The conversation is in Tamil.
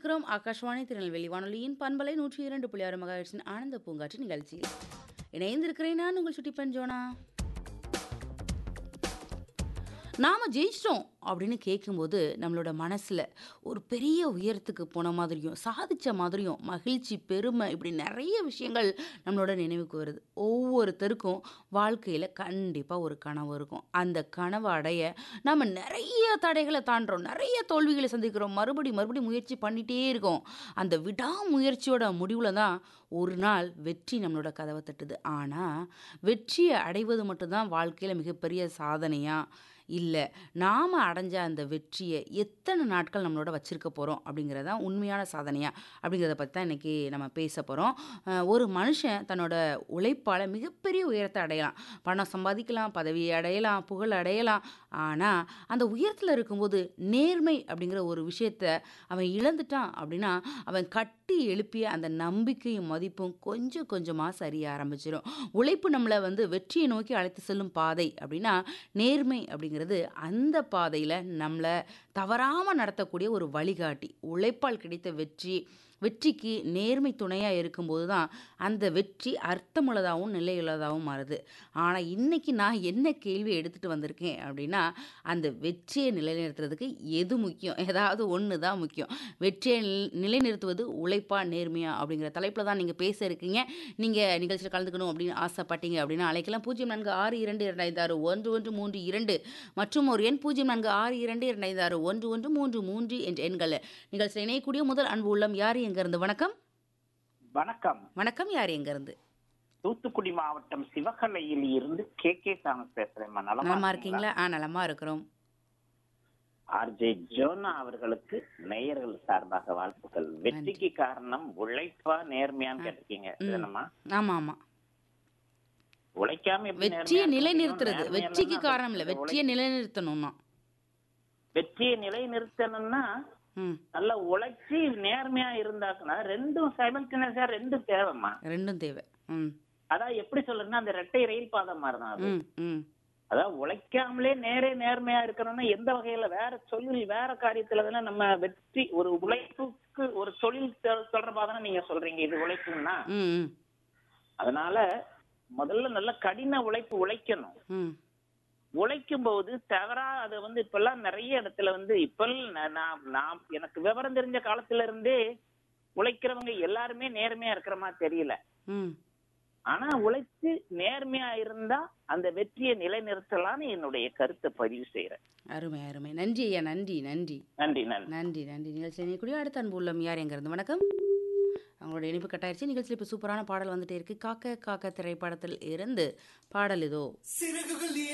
இணைந்திருக்கிறோம் ஆகாஷ்வாணி திருநெல்வேலி வானொலியின் பண்பலை நூற்றி இரண்டு புள்ளி ஆறு மகாட்சியின் ஆனந்த பூங்காற்று நிகழ்ச்சியில் இணைந்திருக்கிறேன் நான் உங்கள் சுட்டி பஞ்சோனா நாம் ஜெயிச்சிட்டோம் அப்படின்னு கேட்கும்போது நம்மளோட மனசில் ஒரு பெரிய உயரத்துக்கு போன மாதிரியும் சாதித்த மாதிரியும் மகிழ்ச்சி பெருமை இப்படி நிறைய விஷயங்கள் நம்மளோட நினைவுக்கு வருது ஒவ்வொருத்தருக்கும் வாழ்க்கையில் கண்டிப்பாக ஒரு கனவு இருக்கும் அந்த கனவை அடைய நம்ம நிறைய தடைகளை தாண்டுறோம் நிறைய தோல்விகளை சந்திக்கிறோம் மறுபடி மறுபடி முயற்சி பண்ணிகிட்டே இருக்கோம் அந்த விடாமுயற்சியோட முடிவில் தான் ஒரு நாள் வெற்றி நம்மளோட கதவை தட்டுது ஆனால் வெற்றியை அடைவது மட்டும்தான் வாழ்க்கையில் மிகப்பெரிய சாதனையாக இல்லை நாம் அடைஞ்ச அந்த வெற்றியை எத்தனை நாட்கள் நம்மளோட வச்சுருக்க போகிறோம் அப்படிங்கிறது தான் உண்மையான சாதனையா அப்படிங்கிறத பற்றி தான் இன்றைக்கி நம்ம பேச போகிறோம் ஒரு மனுஷன் தன்னோட உழைப்பால் மிகப்பெரிய உயரத்தை அடையலாம் பணம் சம்பாதிக்கலாம் பதவி அடையலாம் புகழ் அடையலாம் ஆனால் அந்த உயரத்தில் இருக்கும்போது நேர்மை அப்படிங்கிற ஒரு விஷயத்த அவன் இழந்துட்டான் அப்படின்னா அவன் கட்டி எழுப்பிய அந்த நம்பிக்கையும் மதிப்பும் கொஞ்சம் கொஞ்சமாக சரிய ஆரம்பிச்சிடும் உழைப்பு நம்மளை வந்து வெற்றியை நோக்கி அழைத்து செல்லும் பாதை அப்படின்னா நேர்மை அப்படிங்கிறது அந்த பாதையில் நம்மளை தவறாமல் நடத்தக்கூடிய ஒரு வழிகாட்டி உழைப்பால் கிடைத்த வெற்றி வெற்றிக்கு நேர்மை துணையாக இருக்கும்போது தான் அந்த வெற்றி அர்த்தமுள்ளதாகவும் நிலையுள்ளதாகவும் மாறுது ஆனால் இன்றைக்கி நான் என்ன கேள்வி எடுத்துகிட்டு வந்திருக்கேன் அப்படின்னா அந்த வெற்றியை நிலைநிறுத்துறதுக்கு எது முக்கியம் ஏதாவது ஒன்று தான் முக்கியம் வெற்றியை நிலைநிறுத்துவது உழைப்பா நேர்மையா அப்படிங்கிற தலைப்பில் தான் நீங்கள் பேச இருக்கீங்க நீங்கள் நிகழ்ச்சியில் கலந்துக்கணும் அப்படின்னு ஆசைப்பட்டீங்க அப்படின்னா அழைக்கலாம் பூஜ்ஜியம் நான்கு ஆறு இரண்டு இரண்டாயிரத்தி ஆறு ஒன்று ஒன்று மூன்று இரண்டு மற்றும் ஒரு எண் பூஜ்ஜியம் நான்கு ஆறு இரண்டு இரண்டாயிரத்தி ஆறு ஒன்று ஒன்று மூன்று மூன்று என்ற எண்கள் நிகழ்ச்சியில் இணையக்கூடிய முதல் அன்பு உள்ளம் யார் எங்கேருந்து வணக்கம் வணக்கம் வணக்கம் யார் எங்கேருந்து தூத்துக்குடி மாவட்டம் சிவகலையில் இருந்து கே கே தாமஸ் பேசுறேன் நலமா இருக்கீங்களா ஆ நலமா இருக்கிறோம் ஆர்ஜே ஜோனா அவர்களுக்கு நேயர்கள் சார்பாக வாழ்த்துக்கள் வெற்றிக்கு காரணம் உழைப்பா நேர்மையான்னு கேட்டிருக்கீங்க என்னம்மா ஆமா ஆமா உழைக்காம எப்படி வெற்றியை நேர்மையா இருக்க நிலைநிறுத்துறது முடியும்? வெற்றிக்கு நேர்மையா காரணம் இல்லை இருந்தா வெற்றியை நிலைநிறுத்தணும்னா வெற்றியை நிலைநிறுத்தணும்னா ம் நல்லா உழைச்சி நேர்மையா இருந்தாக்குன்னா ரெண்டும் சைமல்டேனியஸா ரெண்டும் தேவைம்மா ரெண்டும் தேவை ம் அதான் எப்படி சொல்றேன்னா அந்த ரெட்டை ரயில் பாதை மாதிரி தான் அது ம் ம் அதாவது உழைக்காமலே நேரே நேர்மையா இருக்கணும்னா எந்த வகையில வேற தொழில் வேற காரியத்துல தானே நம்ம வெற்றி ஒரு உழைப்புக்கு ஒரு தொழில் தொ- தொடர்பா தானே நீங்க சொல்றீங்க இது உழைப்புன்னா ம் ம் அதனால முதல்ல நல்ல கடின உழைப்பு உழைக்கணும் ம் உழைக்கும் போது தவறா அதை வந்து இப்பெல்லாம் நிறைய இடத்துல வந்து இப்ப நான் நான் எனக்கு விவரம் தெரிஞ்ச காலத்துல இருந்தே உழைக்கிறவங்க எல்லாருமே நேர்மையா இருக்கிற மாதிரி தெரியல ம் ஆனா உழைச்சு நேர்மையா இருந்தா அந்த வெற்றியை நிலைநிறுத்தலாம்னு என்னுடைய கருத்தை பதிவு செய்யறேன் அருமை அருமை நன்றி ஐயா நன்றி நன்றி நன்றி நன்றி நன்றி நன்றி நிகழ்ச்சி இணையக்கூடிய அடுத்த அன்பு உள்ளம் யார் எங்கேருந்து வணக்கம் அவங்களோட இணைப்பு கட்டாயிருச்சு நிகழ்ச்சியில் இப்போ சூப்பரான பாடல் வந்துட்டே இருக்கு காக்க காக்க திரைப்படத்தில் இருந்து பாடல் இதோ